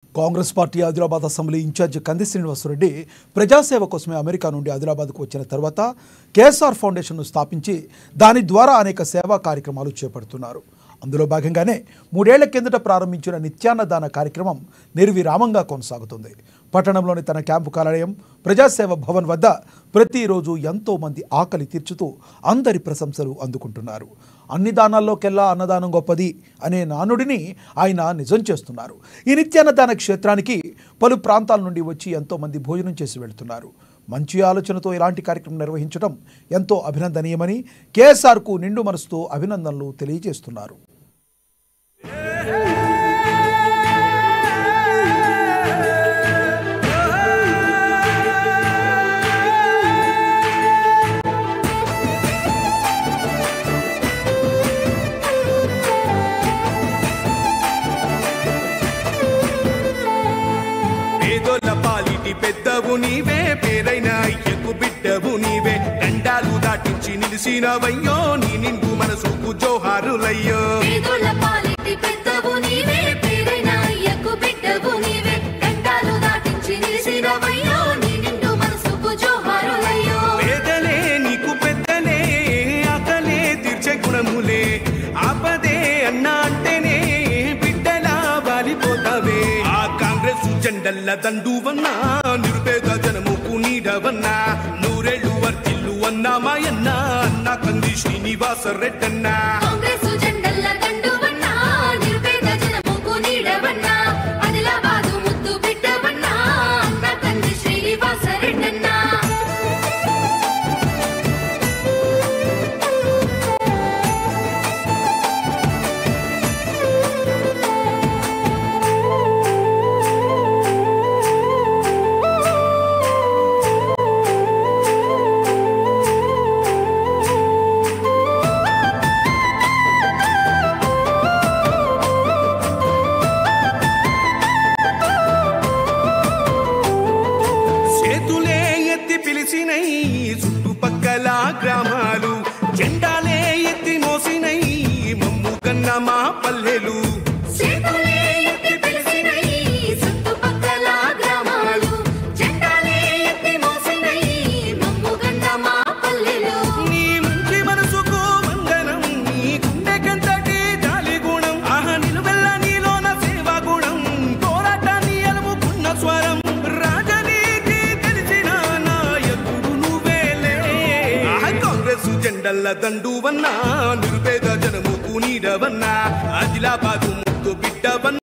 Congress party Adilabad assembly in-charge Kandi Srinivasareddy ప్రజాసేవ కోసమే America నుండి ఆదిలాబాద్కు వచ్చిన తర్వాత కేఎస్ఆర్ ఫౌండేషన్ను స్థాపించి దాని ద్వారా అనేక సేవా కార్యక్రమాలు చేపడుతున్నారు అందులో భాగంగానే మూడేళ్ల కిందట ప్రారంభించిన నిత్యాన్నదాన కార్యక్రమం నిర్విరామంగా కొనసాగుతుంది పట్టణంలోని తన క్యాంపు కార్యాలయం ప్రజాసేవ భవన్ వద్ద ప్రతిరోజు ఎంతో మంది ఆకలి తీర్చుతూ అందరి ప్రశంసలు అందుకుంటున్నారు అన్ని దానాల్లోకెల్లా అన్నదానం గొప్పది అనే నానుడిని ఆయన నిజం చేస్తున్నారు ఈ నిత్యాన్నదాన క్షేత్రానికి పలు ప్రాంతాల నుండి వచ్చి ఎంతో మంది భోజనం చేసి వెళ్తున్నారు మంచి ఆలోచనతో ఇలాంటి కార్యక్రమం నిర్వహించడం ఎంతో అభినందనీయమని కేఎస్ఆర్కు నిండు మనసుతో అభినందనలు తెలియజేస్తున్నారు పేదోళ్ళ పాలిటి పెద్దవు నీవే పేరైన అయ్యకు బిడ్డవు నీవే దండాలు దాటించి నిలిసినవయ్యో నీ నిండు మనసుకు జోహారులయ్యో పేదోళ్ళ పాలిటి పెద్దవు నీవే పేరైన అయ్యకు బిడ్డవు నీవే గంటాలు దాటించి నిలిసినవయ్యో నీ నిండు మనసుకు జోహారులయ్యో పేదలే నీకు పెద్దలే ఆకలే తీర్చే గుణములే ఆపదే అన్నా అంటేనే బిడ్డలా వాలిపోతావే ఆ కాంగ్రెస్ జెండల్ల దండువన్నా నిరుపేద జనముకు నీడవన్నా నూరేళ్లు వర్తిల్లు అన్నా మాయన్నా అన్న కంది శ్రీనివాస రెడ్డన్నా కాంగ్రెస్ జెండల్ల దండువన్నా నిరుపేద జనముకు నీడవన్నా ఆదిలాబాదు ముద్దు బిడ్డవన్నా అన్న కంది శ్రీనివాస రెడ్డన్నా చేతులే ఎత్తి పిలిచినై చుట్టుపక్కల గ్రామాలు జెండాలే ఎత్తి మోసినై మమ్ము కన్న మా పల్లెలు చేతులే ఎత్తి పిలిచినై చుట్టుపక్కల గ్రామాలు జెండాలే ఎత్తి మోసినై మమ్ము గండ మా పల్లెలు నీ మంచి మనసుకు వందనం నీ గుండెకెంతటి జాలి గుణం ఆహ నిలువెల్ల నీలోన సేవా గుణం పోరాటాన్ని ఎలుముకున్న స్వరం రాజనీతి తెలిసిన నాయకుడు నువ్వేలే ఆహ కాంగ్రెస్ జెండల్ల దండువన్నా నిరుపేద జనముకు నీడవన్నా ఆదిలాబాదు ముద్దు బిడ్డవన్నా